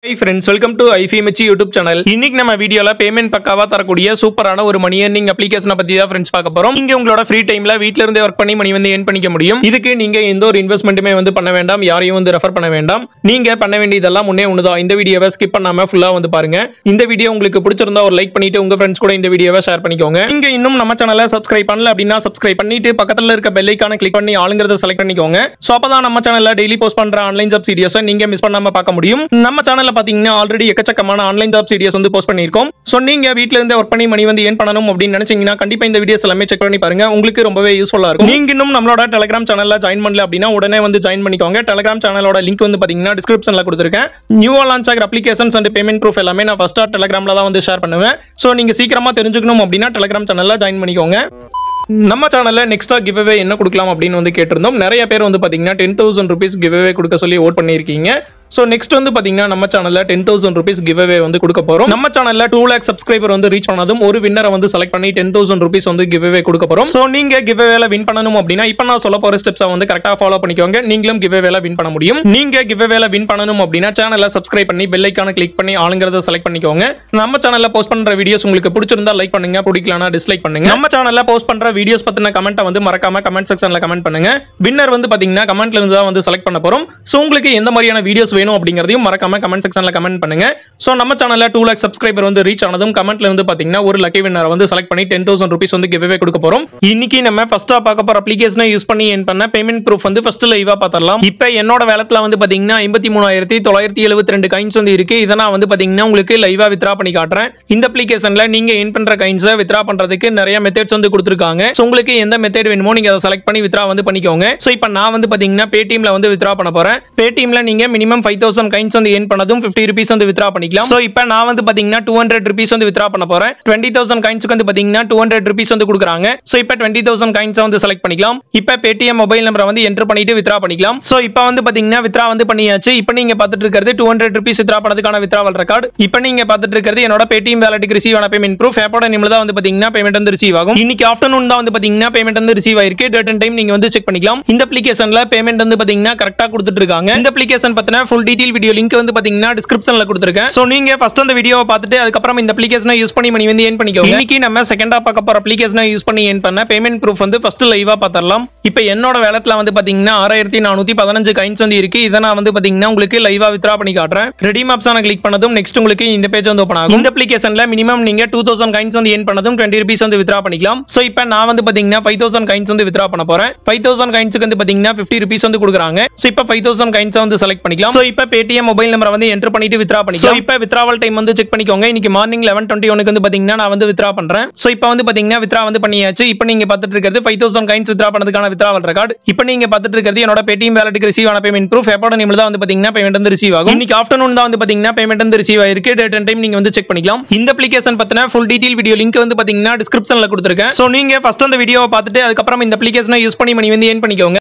high friends welcome to IFMH YouTube channel இன்னைக்கு நம்ம வீடியோல பேமெண்ட் பக்காவா தரக்கூடிய சூப்பரான ஒரு மணி earning அப்ளிகேஷனை பத்தி தான் ஃப்ரெண்ட்ஸ் பார்க்க போறோம் நீங்க உங்களோட ஃப்ரீ டைம்ல வீட்ல இருந்தே ஒர்க் பண்ணி மணி வந்து ஏர்ன் பண்ணிக்க முடியும் இதுக்கு நீங்க எந்த ஒரு இன்வெஸ்ட்மெண்ட்டுமே வந்து பண்ண வேண்டாம் யாரையும் வந்து ரெஃபர் பண்ண வேண்டாம் நீங்க பண்ண வேண்டியதெல்லாம் முன்னே ஒண்ணுதான் இந்த வீடியோவை ஸ்கிப் பண்ணாம ஃபுல்லா வந்து பாருங்க இந்த வீடியோ உங்களுக்கு பிடிச்சிருந்தா ஒரு லைக் பண்ணிட்டு உங்க ஃப்ரெண்ட்ஸ் கூட இந்த வீடியோவை ஷேர் பண்ணிக்கோங்க நீங்க இன்னும் நம்ம சேனலை சப்ஸ்கிரைப் பண்ணல அப்படின்னா சப்ஸ்கிரைப் பண்ணிட்டு பக்கத்துல இருக்க பெல் ஐக்கான கிளிக் பண்ணி ஆளுங்கிறத செலக்ட் பண்ணிக்கோங்க சோ அப்பதான் நம்ம சேனல்ல டெய்லி போஸ்ட் பண்ற ஆன்லைன் ஜாப் சீரியஸை நீங்க மிஸ் பண்ணாம பார்க்க முடியும் நம்ம சேனல்ல பாத்தீங்கன்னா ஆல்ரெடி எக்கச்சக்கமான ஆன்லைன் ஜாப் சீரியஸ் வந்து போஸ்ட் பண்ணியிருக்கோம் சோ நீங்க வீட்ல இருந்தே ஒர்க் பண்ணி மணி வந்து ஏன் பண்ணணும் அப்படின்னு நினைச்சீங்கன்னா கண்டிப்பா இந்த வீடியோஸ் எல்லாமே செக் பண்ணி பாருங்க உங்களுக்கு ரொம்பவே யூஸ்ஃபுல்லா இருக்கும் நீங்க இன்னும் நம்மளோட டெலிகிராம் சேனல்ல ஜாயின் பண்ணல அப்படின்னா உடனே வந்து ஜாயின் பண்ணிக்கோங்க டெலிகிராம் சேனலோட லிங்க் வந்து பாத்தீங்கன்னா டிஸ்கிரிப்ஷன்ல கொடுத்துருக்கேன் நியூவா லான்ச் ஆகிற அப்ளிகேஷன்ஸ் அண்ட் பேமெண்ட் ப்ரூஃப் எல்லாமே நான் ஃபர்ஸ்டா டெலிகிராம்ல தான் வந்து ஷேர் பண்ணுவேன் சோ நீங்க சீக்கிரமா தெரிஞ்சுக்கணும் அப்படின்னா டெலிகிராம் சேனல்ல ஜாயின் பண்ணிக்கோங்க நம்ம சேனல்ல நெக்ஸ்டா கிவ்அவே என்ன கொடுக்கலாம் அப்படின்னு வந்து கேட்டிருந்தோம் நிறைய பேர் வந்து பாத்தீங்கன்னா டென் தௌசண்ட் ருபீஸ் கிவ்அவே கொடுக்க சொல்லி ஓட் பண்ணியிருக்கீங்க ஸோ நெக்ஸ்ட் வந்து பாத்தீங்கன்னா நம்ம சேனல்ல டென் தௌசண்ட் ருபீஸ் கிவ்அவே வந்து கொடுக்க போறோம் நம்ம சேனல்ல டூ லேக் சப்ஸ்கிரைபர் வந்து ரீச் ஆனதும் ஒரு வின்னரை வந்து செலக்ட் பண்ணி டென் தௌசண்ட் ருபீஸ் வந்து கிவ்அவே கொடுக்க போறோம் ஸோ நீங்க கிவ்அவேல வின் பண்ணணும் அப்படின்னா இப்போ நான் சொல்ல போற ஸ்டெப்ஸை வந்து கரெக்டா ஃபாலோ பண்ணிக்கோங்க நீங்களும் கிவ்அவேல வின் பண்ண முடியும் நீங்க கிவ்அவேல வின் பண்ணணும் அப்படின்னா சேனலை சப்ஸ்கிரைப் பண்ணி பெல் ஐக்கான கிளிக் பண்ணி ஆளுங்கிறத செலக்ட் பண்ணிக்கோங்க நம்ம சேனல்ல போஸ்ட் பண்ற வீடியோஸ் உங்களுக்கு பிடிச்சிருந்தா லைக் பண்ணுங்க பிடிக்கலனா டிஸ்லைக் பண்ணுங்க நம்ம சேனல்ல போஸ்ட் பண்ற வீடியோஸ் பத்தின கமெண்ட்டை வந்து மறக்காம கமெண்ட் செக்ஷன்ல கமெண்ட் பண்ணுங்க வின்னர் வந்து பாத்தீங்கன்னா கமெண்ட்ல இருந்து தான் வந்து செலக்ட் பண்ண போறோம் சோ உங்களுக்கு எந்த மாதிரியான வீடியோஸ் வேணும் அப்படிங்கறதையும் மறக்காம கமெண்ட் செக்ஷன்ல கமெண்ட் பண்ணுங்க சோ நம்ம சேனல்ல டூ லேக் சப்ஸ்கிரைபர் வந்து ரீச் ஆனதும் கமெண்ட்ல இருந்து பாத்தீங்கன்னா ஒரு லக்கி வின்னர் வந்து செலக்ட் பண்ணி டென் தௌசண்ட் ருபீஸ் வந்து கிவ்வே கொடுக்க போறோம் இன்னைக்கு நம்ம ஃபர்ஸ்டா பார்க்க போற அப்ளிகேஷனை யூஸ் பண்ணி என் பண்ண பேமெண்ட் ப்ரூஃப் வந்து ஃபர்ஸ்ட் லைவா பார்த்தரலாம் இப்போ என்னோட வேலத்துல வந்து பாத்தீங்கன்னா ஐம்பத்தி மூணாயிரத்தி தொள்ளாயிரத்தி எழுபத்தி ரெண்டு கைன்ஸ் வந்து இருக்கு இதை நான் வந்து பாத்தீங்கன்னா உங்களுக்கு லைவா வித்ரா பண்ணி காட்டுறேன் இந்த அப்ளிகேஷன்ல நீங்க என் பண்ற கைன்ஸை வித்ரா பண்றதுக்கு நிறைய மெத்தட்ஸ் வந்து கொடுத்துருக்காங்க So, உங்களுக்கு எந்த மெத்தட் வேணுமோ நீங்க அதை செலக்ட் பண்ணி வித்ரா வந்து பண்ணிக்கோங்க ஸோ இப்போ நான் வந்து பாத்தீங்கன்னா பேடிஎம்ல வந்து வித்ரா பண்ண போறேன் பேடிஎம்ல நீங்க மினிமம் ஃபைவ் தௌசண்ட் கைன்ஸ் வந்து ஏன் பண்ணதும் ஃபிஃப்டி ருபீஸ் வந்து வித்ரா பண்ணிக்கலாம் ஸோ இப்போ நான் வந்து பாத்தீங்கன்னா டூ ஹண்ட்ரட் ருபீஸ் வந்து வித்ரா பண்ண போறேன் டுவெண்ட்டி தௌசண்ட் கைன்ஸ்க்கு வந்து பாத்தீங்கன்னா டூ ஹண்ட்ரட் ருபீஸ் வந்து கொடுக்குறாங்க ஸோ இப்போ டுவெண்ட்டி தௌசண்ட் கைன்ஸ் வந்து செலக்ட் பண்ணிக்கலாம் இப்போ பேடிஎம் மொபைல் நம்பரை வந்து என்டர் பண்ணிட்டு வித்ரா பண்ணிக்கலாம் ஸோ இப்போ வந்து பாத்தீங்கன்னா வித்ரா வந்து பண்ணியாச்சு இப்போ நீங்க பார்த்துட்டு இருக்கிறது டூ ஹண்ட்ரட் ருபீஸ் வித்ரா பண்ணதுக்கான வித்ராவல் ரெக்கார்டு இப்போ நீங்க பார்த்துட்டு இருக்கிறது என்னோட பேடிஎம் வேலட்டுக்கு ரிசீவ் ஆன பேமெண்ட் ப்ரூஃப் ஆப்போட நிமிடம் தான் வந்து பாத்தீங்கன்னா பேமெண்ட் வந்து ரிசீவ் ஆகும் இன்னைக்கு ஆஃப்டர்நூன் தான் வந்து பாத்தீங்கன்னா பேமெண்ட் வந்து ரிசீவ் ஆயிருக்கு டேட் அண்ட் டைம் நீங்க வந்து செக் பண்ணிக்கலாம் இந்த அப்ளிகேஷன்ல பேமெண்ட் வந்து பாத்தீங்கன்னா கரெக்டா கொடுத்துட்டு இருக்காங்க இந்த அப்ளிகேஷன் பத்தின ஃபுல் டீடைல் வீடியோ லிங்க் வந்து பாத்தீங்கன்னா டிஸ்கிரிப்ஷன்ல கொடுத்துருக்கேன் சோ நீங்க ஃபர்ஸ்ட் அந்த வீடியோவை பார்த்துட்டு அதுக்கப்புறம் இந்த அப்ளிகேஷனை யூஸ் பண்ணி மணி வந்து ஏன் பண்ணிக்கோங்க இன்னைக்கு நம்ம செகண்டா பார்க்க போற அப்ளிகேஷனை யூஸ் பண்ணி ஏன் பண்ண பேமெண்ட் ப்ரூஃப் வந்து ஃபர்ஸ்ட் லைவா பார்த்தரலாம் இப்போ என்னோட வேலத்துல வந்து பாத்தீங்கன்னா ஆறாயிரத்தி நானூத்தி பதினஞ்சு கைன்ஸ் வந்து இருக்கு இதை நான் வந்து பாத்தீங்கன்னா உங்களுக்கு லைவா வித்ரா பண்ணி காட்டுறேன் ரெடீம் ஆப்ஷனை கிளிக் பண்ணதும் நெக்ஸ்ட் உங்களுக்கு இந்த பேஜ் வந்து ஓப்பன் ஆகும் இந்த அப்ளிகேஷன்ல மினிமம் நீங்க டூ தௌசண்ட் கைன்ஸ் வந்து ஏன் பண்ணதும் டுவெண்ட்டி ருபீஸ் வந்து வித்ரா பண்ணிக்கலாம் சோ இப்போ நான் வந்து பாத்தீங்கன்னா ஃபைவ் தௌசண்ட் கைன்ஸ் வந்து வித்ரா பண்ண போறேன் ஃபைவ் தௌசண்ட் கைன்ஸ்க்கு வந்து பாத்தீங்கன்னா ஃபிஃப்டி ருபீஸ் வந்து கொடுக்குறாங்க சோ இப்போ ஃபைவ் தௌசண்ட் கைன்ஸ் வந்து செலக்ட் பண்ணிக்கலாம் சோ இப்போ பேடிஎம் மொபைல் நம்பரை வந்து என்டர் பண்ணிட்டு வித்ரா பண்ணிக்கலாம் இப்போ வித்ராவல் டைம் வந்து செக் பண்ணிக்கோங்க இன்னைக்கு மார்னிங் லெவன் டுவெண்ட்டி ஒனுக்கு வந்து பாத்தீங்கன்னா நான் வந்து வித்ரா பண்றேன் சோ இப்போ வந்து பாத்தீங்கன்னா வித்ரா வந்து பண்ணியாச்சு இப்போ நீங்க பார்த்துட்டு இருக்கிறது ஃபைவ் தௌசண்ட் கைன்ஸ் வித்ரா பண்ணதுக்கான வித்ராவல் ரெக்கார்டு இப்போ நீங்க பார்த்துட்டு இருக்கிறது என்னோட பேடிஎம் வேலட்டுக்கு ரிசீவ் ஆன பேமெண்ட் ப்ரூஃப் எப்போட நிமிடம் தான் வந்து பாத்தீங்கன்னா பேமெண்ட் வந்து ரிசீவ் ஆகும் இன்னைக்கு ஆஃப்டர்நூன் தான் வந்து பாத்தீங்கன்னா பேமெண்ட் வந்து ரிசீவ் ஆயிருக்கு டேட் அண்ட் டைம் நீங்க வந்து செக் பண்ணிக்கலாம் இந்த அப்ளிகேஷன் பத்தின ஃபுல் டீடைல் வீடியோ லிங்க் வந்து பாத்தீங்கன்னா டிஸ்கிரிப்ஷன்ல கொடுத்துருக்கேன் சோ நீங்க ஃபர்ஸ்ட் அந்த வீடியோவை பார்த்துட்டு அதுக்கப்புறம் இந்த அப்ளிகேஷனை யூஸ் பண்ணி மணி வந்து ஏன் பண்ணிக்கோங்க